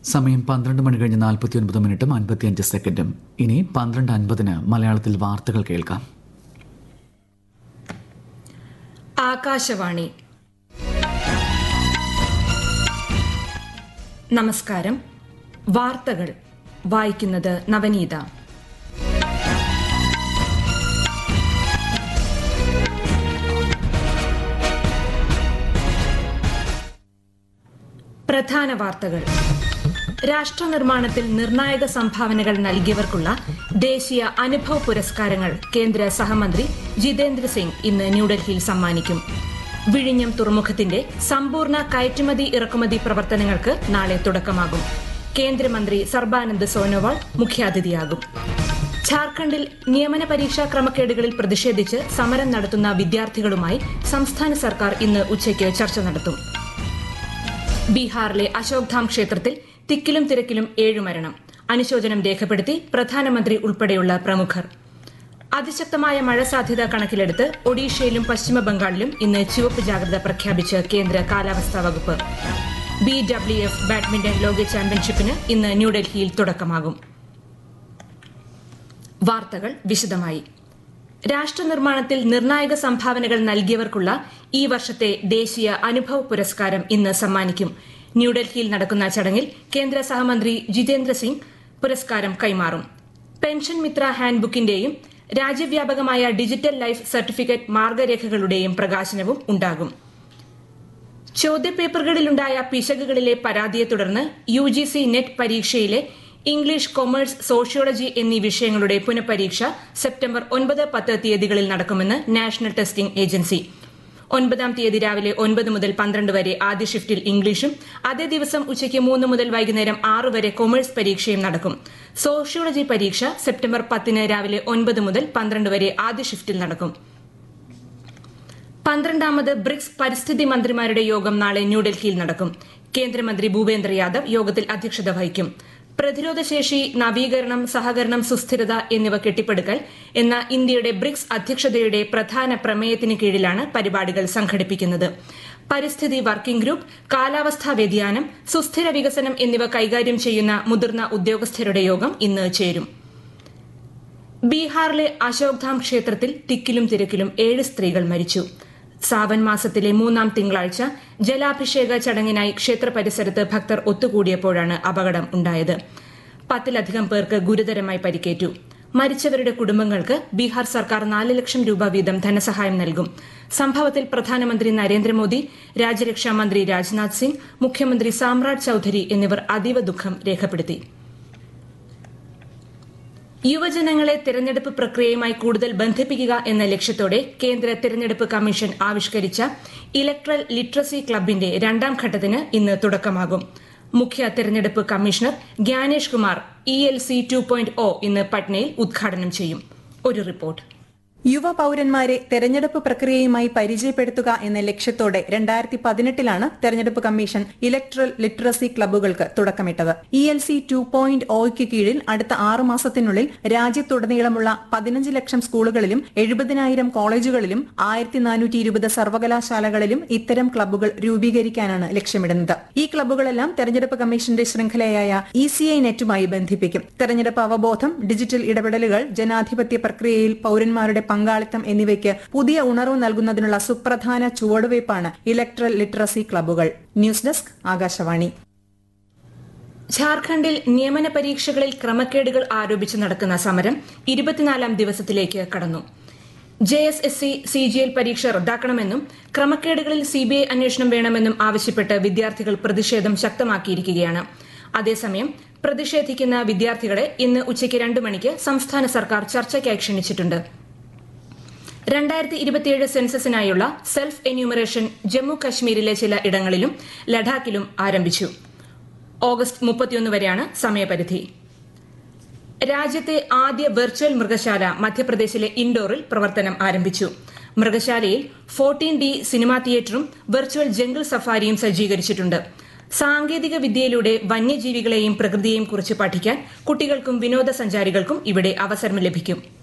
സമയം പന്ത്രണ്ട് മണി കഴിഞ്ഞ് നാൽപ്പത്തി ഒൻപത് മിനിറ്റും അൻപത്തിയഞ്ച് സെക്കൻഡും ഇനി പന്ത്രണ്ട് അൻപതിന് മലയാളത്തിൽ വാർത്തകൾ കേൾക്കാം ആകാശവാണി നമസ്കാരം വാർത്തകൾ വായിക്കുന്നത് നവനീത പ്രധാന വാർത്തകൾ രാഷ്ട്ര നിർമ്മാണത്തിൽ നിർണായക സംഭാവനകൾ നൽകിയവർക്കുള്ള ദേശീയ അനുഭവ് പുരസ്കാരങ്ങൾ കേന്ദ്ര സഹമന്ത്രി ജിതേന്ദ്ര സിംഗ് ഇന്ന് ന്യൂഡൽഹിയിൽ സമ്മാനിക്കും വിഴിഞ്ഞം തുറമുഖത്തിന്റെ സമ്പൂർണ്ണ കയറ്റുമതി ഇറക്കുമതി പ്രവർത്തനങ്ങൾക്ക് നാളെ തുടക്കമാകും കേന്ദ്രമന്ത്രി സർബാനന്ദ് സോനോവാൾ മുഖ്യാതിഥിയാകും ഝാർഖണ്ഡിൽ നിയമന പരീക്ഷാ ക്രമക്കേടുകളിൽ പ്രതിഷേധിച്ച് സമരം നടത്തുന്ന വിദ്യാർത്ഥികളുമായി സംസ്ഥാന സർക്കാർ ഇന്ന് ഉച്ചയ്ക്ക് ചർച്ച നടത്തും ബീഹാറിലെ അശോക്ധാം ക്ഷേത്രത്തിൽ തിക്കിലും തിരക്കിലും ഏഴു മരണം അനുശോചനം രേഖപ്പെടുത്തി പ്രധാനമന്ത്രി ഉൾപ്പെടെയുള്ള പ്രമുഖർ അതിശക്തമായ മഴ സാധ്യത കണക്കിലെടുത്ത് ഒഡീഷയിലും പശ്ചിമ ബംഗാളിലും ഇന്ന് ചുവപ്പ് ജാഗ്രത പ്രഖ്യാപിച്ച് കേന്ദ്ര കാലാവസ്ഥാ വകുപ്പ് ബി ഡബ്ല്യു എഫ് ബാഡ്മിന്റൺ ലോക ചാമ്പ്യൻഷിപ്പിന് ഇന്ന് ന്യൂഡൽഹിയിൽ തുടക്കമാകും വാർത്തകൾ വിശദമായി രാഷ്ട്ര നിർമ്മാണത്തിൽ നിർണായക സംഭാവനകൾ നൽകിയവർക്കുള്ള ഈ വർഷത്തെ ദേശീയ അനുഭവ് പുരസ്കാരം ഇന്ന് സമ്മാനിക്കും ന്യൂഡൽഹിയിൽ നടക്കുന്ന ചടങ്ങിൽ കേന്ദ്ര സഹമന്ത്രി ജിതേന്ദ്ര സിംഗ് പുരസ്കാരം കൈമാറും പെൻഷൻ മിത്ര ഹാൻഡ്ബുക്കിന്റെയും രാജ്യവ്യാപകമായ ഡിജിറ്റൽ ലൈഫ് സർട്ടിഫിക്കറ്റ് മാർഗരേഖകളുടെയും പ്രകാശനവും ഉണ്ടാകും ചോദ്യപേപ്പറുകളിലുണ്ടായ പിശകുകളിലെ പരാതിയെ തുടർന്ന് യു ജി സി നെറ്റ് പരീക്ഷയിലെ ഇംഗ്ലീഷ് കൊമേഴ്സ് സോഷ്യോളജി എന്നീ വിഷയങ്ങളുടെ പുനഃപരീക്ഷ സെപ്റ്റംബർ ഒൻപത് പത്ത് തീയതികളിൽ നടക്കുമെന്ന് നാഷണൽ ടെസ്റ്റിംഗ് ഏജൻസി ഒൻപതാം തീയതി രാവിലെ ഒൻപത് മുതൽ പന്ത്രണ്ട് വരെ ആദ്യ ഷിഫ്റ്റിൽ ഇംഗ്ലീഷും അതേ ദിവസം ഉച്ചയ്ക്ക് മൂന്ന് മുതൽ വൈകുന്നേരം ആറ് വരെ കൊമേഴ്സ് പരീക്ഷയും നടക്കും സോഷ്യോളജി പരീക്ഷ സെപ്റ്റംബർ പത്തിന് രാവിലെ ഒൻപത് മുതൽ പന്ത്രണ്ട് വരെ ആദ്യ ഷിഫ്റ്റിൽ നടക്കും പന്ത്രണ്ടാമത് ബ്രിക്സ് പരിസ്ഥിതി മന്ത്രിമാരുടെ യോഗം നാളെ ന്യൂഡൽഹിയിൽ നടക്കും കേന്ദ്രമന്ത്രി ഭൂപേന്ദ്ര യാദവ് യോഗത്തിൽ അധ്യക്ഷത വഹിക്കും പ്രതിരോധശേഷി നവീകരണം സഹകരണം സുസ്ഥിരത എന്നിവ കെട്ടിപ്പടുക്കൽ എന്ന ഇന്ത്യയുടെ ബ്രിക്സ് അധ്യക്ഷതയുടെ പ്രധാന പ്രമേയത്തിന് കീഴിലാണ് പരിപാടികൾ സംഘടിപ്പിക്കുന്നത് പരിസ്ഥിതി വർക്കിംഗ് ഗ്രൂപ്പ് കാലാവസ്ഥാ വ്യതിയാനം സുസ്ഥിര വികസനം എന്നിവ കൈകാര്യം ചെയ്യുന്ന മുതിർന്ന ഉദ്യോഗസ്ഥരുടെ യോഗം ഇന്ന് ചേരും ബീഹാറിലെ അശോക്ധാം ക്ഷേത്രത്തിൽ തിക്കിലും തിരക്കിലും ഏഴ് സ്ത്രീകൾ മരിച്ചു സാവൻ മാസത്തിലെ മൂന്നാം തിങ്കളാഴ്ച ജലാഭിഷേക ചടങ്ങിനായി ക്ഷേത്ര പരിസരത്ത് ഭക്തർ ഒത്തുകൂടിയപ്പോഴാണ് അപകടം ഉണ്ടായത് പത്തിലധികം പേർക്ക് ഗുരുതരമായി പരിക്കേറ്റു മരിച്ചവരുടെ കുടുംബങ്ങൾക്ക് ബീഹാർ സർക്കാർ നാല് ലക്ഷം രൂപ വീതം ധനസഹായം നൽകും സംഭവത്തിൽ പ്രധാനമന്ത്രി നരേന്ദ്രമോദി രാജ്യരക്ഷാ മന്ത്രി രാജ്നാഥ് സിംഗ് മുഖ്യമന്ത്രി സാമ്രാജ് ചൌധരി എന്നിവർ അതീവ ദുഃഖം രേഖപ്പെടുത്തി യുവജനങ്ങളെ തെരഞ്ഞെടുപ്പ് പ്രക്രിയയുമായി കൂടുതൽ ബന്ധിപ്പിക്കുക എന്ന ലക്ഷ്യത്തോടെ കേന്ദ്ര തെരഞ്ഞെടുപ്പ് കമ്മീഷൻ ആവിഷ്കരിച്ച ഇലക്ട്രൽ ലിറ്ററസി ക്ലബിന്റെ രണ്ടാം ഘട്ടത്തിന് ഇന്ന് തുടക്കമാകും മുഖ്യ തെരഞ്ഞെടുപ്പ് commissioner Gyanesh Kumar E L C two point O ഇന്ന് പട്നയിൽ ഉദ്ഘാടനം ചെയ്യും ഒരു റിപ്പോർട്ട് യുവ പൌരന്മാരെ തെരഞ്ഞെടുപ്പ് പ്രക്രിയയുമായി പരിചയപ്പെടുത്തുക എന്ന ലക്ഷ്യത്തോടെ രണ്ടായിരത്തി പതിനെട്ടിലാണ് തെരഞ്ഞെടുപ്പ് കമ്മീഷൻ ഇലക്ട്രൽ ലിറ്ററസി ക്ലബ്ബുകൾക്ക് തുടക്കമിട്ടത് E L C two point ഒയ്ക്ക് കീഴിൽ അടുത്ത ആറു മാസത്തിനുള്ളിൽ രാജ്യത്തുടനീളമുള്ള പതിനഞ്ച് ലക്ഷം സ്കൂളുകളിലും എഴുപതിനായിരം കോളേജുകളിലും ആയിരത്തി നാനൂറ്റി ഇരുപത് സർവകലാശാലകളിലും ഇത്തരം ക്ലബ്ബുകൾ രൂപീകരിക്കാനാണ് ലക്ഷ്യമിടുന്നത് ഈ ക്ലബ്ബുകളെല്ലാം തെരഞ്ഞെടുപ്പ് കമ്മീഷന്റെ ശൃംഖലയായ ഇ സി ഐ നെറ്റുമായി ബന്ധിപ്പിക്കും തെരഞ്ഞെടുപ്പ് അവബോധം ഡിജിറ്റൽ ഇടപെടലുകൾ ജനാധിപത്യ പ്രക്രിയയിൽ പൌരന്മാരുടെ പങ്കാളിത്തം എന്നിവയ്ക്ക് പുതിയ ഉണർവ് നൽകുന്നതിനുള്ള സുപ്രധാന ചുവടുവയ്പ്പാണ് ഇലക്ട്രൽ ലിറ്ററസി ക്ലബ്ബുകൾ ന്യൂസ് ഡെസ്ക് ആകാശവാണി ഝാർഖണ്ഡിൽ നിയമന പരീക്ഷകളിൽ ക്രമക്കേടുകൾ ആരോപിച്ച് നടക്കുന്ന സമരം ഇരുപത്തിനാലാം ദിവസത്തിലേക്ക് കടന്നു J S S C C G L പരീക്ഷ റദ്ദാക്കണമെന്നും ക്രമക്കേടുകളിൽ സിബിഐ അന്വേഷണം വേണമെന്നും ആവശ്യപ്പെട്ട് വിദ്യാർത്ഥികൾ പ്രതിഷേധം ശക്തമാക്കിയിരിക്കുകയാണ് അതേസമയം പ്രതിഷേധിക്കുന്ന വിദ്യാർത്ഥികളെ ഇന്ന് ഉച്ചയ്ക്ക് രണ്ട് മണിക്ക് സംസ്ഥാന സർക്കാർ ചർച്ചയ്ക്കായി ക്ഷണിച്ചിട്ടുണ്ട് രണ്ടായിരത്തി ഇരുപത്തിയേഴ് സെൻസസിനായുള്ള സെൽഫ് എന്യൂമറേഷൻ ജമ്മു കശ്മീരിലെ ചില ഇടങ്ങളിലും ലഡാക്കിലും ആരംഭിച്ചു ഓഗസ്റ്റ് മുപ്പത്തിയൊന്ന് വരെയാണ് സമയപരിധി രാജ്യത്തെ ആദ്യ വെർച്വൽ മൃഗശാല മധ്യപ്രദേശിലെ ഇൻഡോറിൽ പ്രവർത്തനം ആരംഭിച്ചു മൃഗശാലയിൽ ഫോർട്ടീൻ ഡി സിനിമാ തിയേറ്ററും വെർച്വൽ ജംഗിൾ സഫാരിയും സജ്ജീകരിച്ചിട്ടുണ്ട് സാങ്കേതിക വിദ്യയിലൂടെ വന്യജീവികളെയും പ്രകൃതിയെയും കുറിച്ച് പഠിക്കാൻ കുട്ടികൾക്കും വിനോദസഞ്ചാരികൾക്കും ഇവിടെ അവസരം ലഭിക്കും